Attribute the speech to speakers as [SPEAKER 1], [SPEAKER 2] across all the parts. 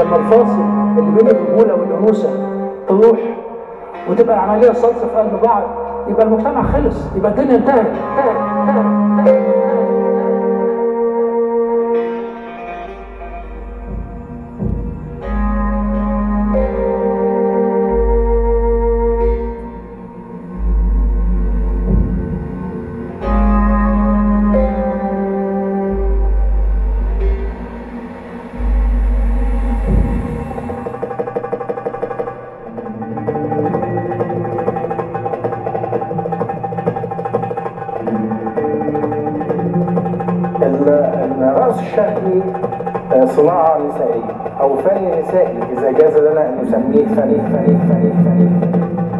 [SPEAKER 1] لما الفاصل اللي بين الرجوله والانوثه تروح وتبقى العمليه صلصه في قلب بعض يبقى المجتمع خلص يبقى الدنيا انتهت انتهت انتهت انتهت
[SPEAKER 2] الرأس الشهري آه، صناعة نسائية أو فن نسائي إذا جاز لنا أن نسميه فن فن فن فن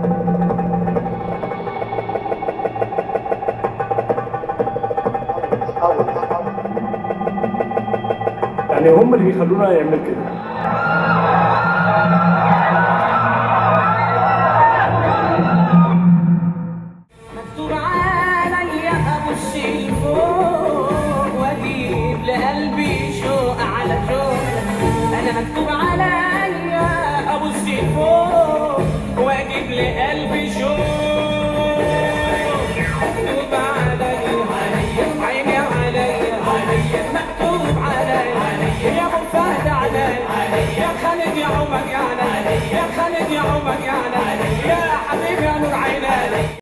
[SPEAKER 3] يعني هم اللي بيخلونا يعمل كده
[SPEAKER 4] مكتوب عليا ابص لفوق واجيب لقلبي شوق على شوق انا مكتوب عليا ابص لفوق واجيب لقلبي شوق مكتوب عليا عيني عليا مكتوب عليا يا ابو فهد عليا يا خالد يا عمر يا علي يا خالد يا عمر يا علي يا حبيبي يا نور عيني